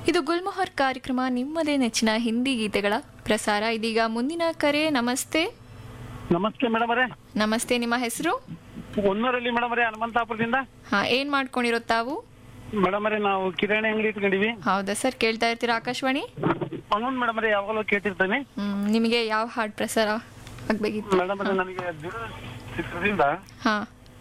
ಇದು ಗುಲ್ಮೊಹರ್ ಕಾರ್ಯಕ್ರಮ ನಿಮ್ಮದೇ ನೆಚ್ಚಿನ ಹಿಂದಿ ಗೀತೆಗಳ ಪ್ರಸಾರ ಇದೀಗ ಮುಂದಿನ ಕರೆ ನಮಸ್ತೆ ನಮಸ್ತೆ ಮೇಡಮ್ ಅವರೇ ನಮಸ್ತೆ ನಿಮ್ಮ ಹೆಸರು ಹೊನ್ನೂರಲ್ಲಿ ಮೇಡಮ್ ಅವರೇ ಹನುಮಂತಾಪುರದಿಂದ ಹಾ ಏನ್ ಮಾಡ್ಕೊಂಡಿರೋ ತಾವು ಮೇಡಮ್ ಅವರೇ ನಾವು ಕಿರಾಣಿ ಅಂಗಡಿ ಇಟ್ಕೊಂಡಿವಿ ಹೌದಾ ಸರ್ ಕೇಳ್ತಾ ಇರ್ತೀರಾ ಆಕಾಶವಾಣಿ ಹನುಮಂತ್ ಮೇಡಮ್ ಅವರೇ ಯಾವಾಗಲೂ ಕೇಳ್ತಿರ್ತಾನೆ ಹ್ಮ್ ನಿಮಗೆ ಯಾವ ಹಾಡ್ ಪ್ರಸಾರ ಆಗ್ಬೇಕಿತ್ತು ಮೇಡಮ್ ಅವರೇ ನನಗೆ ದಿಢೀರ್ ಚಿತ್ರದಿಂದ ಹಾ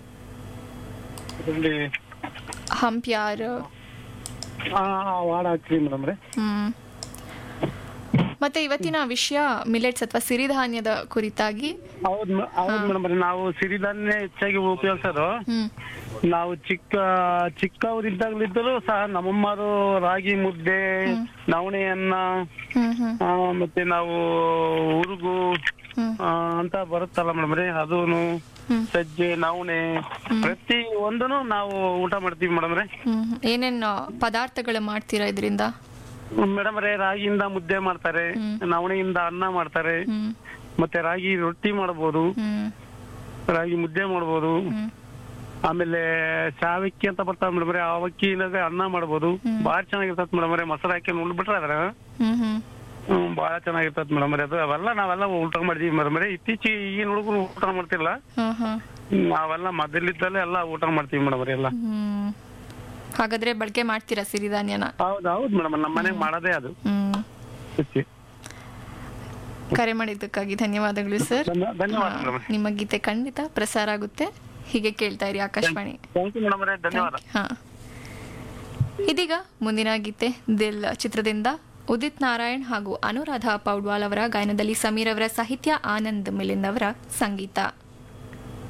ಇಲ್ಲಿ ಹಂಪ್ಯಾರ್ ಆ ವಾಡ ಹಾಕ್ರಿ ಮೇಡಮ್ ಅವರೇ ಹ್ಮ್ ಮತ್ತೆ ಇವತ್ತಿನ ವಿಷಯ ಮಿಲೆಟ್ಸ್ ಅಥವಾ ಸಿರಿಧಾನ್ಯದ ಕುರಿತಾಗಿ ಹೌದು ಹೌದು ಮೇಡಮ್ ಅವರೇ ನಾವು ಸಿರಿಧಾನ್ಯ ಹೆಚ್ಚಾಗಿ ಉಪಯೋಗಿಸೋದು ಹ್ಮ್ ನಾವು ಚಿಕ್ಕ ಚಿಕ್ಕವರಿದ್ದಾಗಲಿದ್ದರೂ ಸಹ ನಮ್ಮಮ್ಮರು ರಾಗಿ ಮುದ್ದೆ ನವಣೆ ಅನ್ನ ಹ್ಮ್ ಹ್ಮ್ ಆ, ಮತ್ತೆ ನಾವು ಉರುಗು ಹ್ಮ್ ಆ, ಅಂತ ಬರುತ್ತಲ್ಲ ಮೇಡಮ್ ರೇ ಅದೂನು ಹ್ಮ್ ಸಜ್ಜೆ ನವಣೆ ಪ್ರತಿ ಒಂದನು ನಾವು ಊಟ ಮಾಡ್ತೀವಿ ಮೇಡಮ್ ರೇ ಹ್ಮ್ ಏನೇನ್ ಪದಾರ್ಥಗಳು ಮಾಡ್ತೀರಾ ಇದರಿಂದ ಮೇಡಮ್ ರೇ ರಾಗಿಯಿಂದ ಮುದ್ದೆ ಮಾಡ್ತಾರೆ ಹ್ಮ್. ನವಣೆಯಿಂದ ಅನ್ನ ಮಾಡ್ತಾರೆ ಹ್ಮ್ ಮತ್ತೆ ರಾಗಿ ರೊಟ್ಟಿ ಮಾಡ್ಬೋದು ಹ್ಮ್ ರಾಗಿ ಮುದ್ದೆ ಮಾಡ್ಬೋದು ಹ್ಮ್ ಆಮೇಲೆ ಶಾವಕ್ಕಿ ಅಂತ ಬರ್ತಾವ ಮೇಡಮ್ ರೇ ಅವಕ್ಕಿನಾಗ ಅನ್ನ ಮಾಡ್ಬೋದು ಬಾಳ ಚೆನ್ನಾಗಿರ್ತತ್ ಮೇಡಮ್ ರೇ ಮೊಸರು ಹಾಕಿ ಉಳ್ಬಿಟ್ರೆ ಅದ್ರ ಹ್ಮ್ ಹ್ಮ್ ಹ್ಮ್ ಬಾಳ ಚೆನ್ನಾಗಿರ್ತತ್ ಮೇಡಮ್ ರೇ ಅದು ಅವೆಲ್ಲ ನಾವೆಲ್ಲ ಊಟ ಮಾಡಿದೀವಿ ಮೇಡಮ್ ರೇ ಇತ್ತೀಚೆಗೆ ಈಗಿನ ಹುಡುಗರು ಊಟ ಮಾಡ್ತಿಲ್ಲ ಹ್ಮ್ ಹ್ಮ್ ನಾವೆಲ್ಲ ಮೊದಲಿದ್ದಲ್ಲೇ ಎಲ್ಲ ಊಟ ಮಾಡ್ತೀವಿ ಮೇಡಮ್ ಎಲ್ಲ ಹ್ಮ್ ಹಾಗಾದ್ರೆ ಬಳಕೆ ಮಾಡ್ತೀರಾ ಸಿರಿಧಾನ್ಯನ ಹೌದು ಹೌದು ಮೇಡಮ್ ನಮ್ಮ ಮನೆಗೆ ಮಾಡೋದೇ ಅದು ಹ್ಮ್ ಹೆಚ್ಚು. ಕರೆ ಮಾಡಿದ್ದಕ್ಕಾಗಿ ಧನ್ಯವಾದಗಳು ಸರ್ ಧನ್ಯ- ಧನ್ಯವಾದ ಹಾ, ಮೇಡಮ್ ನಿಮ್ಮ ಗೀತೆ ಖಂಡಿತ ಪ್ರಸಾರ ಆಗುತ್ತೆ ಹೀಗೆ ಕೇಳ್ತಾ ಇರಿ ಆಕಾಶವಾಣಿ ಥ್ಯಾಂಕ್ ಯು ಮೇಡಮ್ ಧನ್ಯವಾದ ಹಾ ಇದೀಗ ಮುಂದಿನ ಗೀತೆ ದಿಲ್ ಚಿತ್ರದಿಂದ ಉದಿತ್ ನಾರಾಯಣ್ ಹಾಗೂ ಅನುರಾಧ ಪೌಡ್ವಾಲ್ ಅವರ ಗಾಯನದಲ್ಲಿ ಸಮೀರ್ ಅವರ ಸಾಹಿತ್ಯ ಆನಂದ್ ಮಿಲಿಂದ್ ಅವರ ಸಂಗೀತ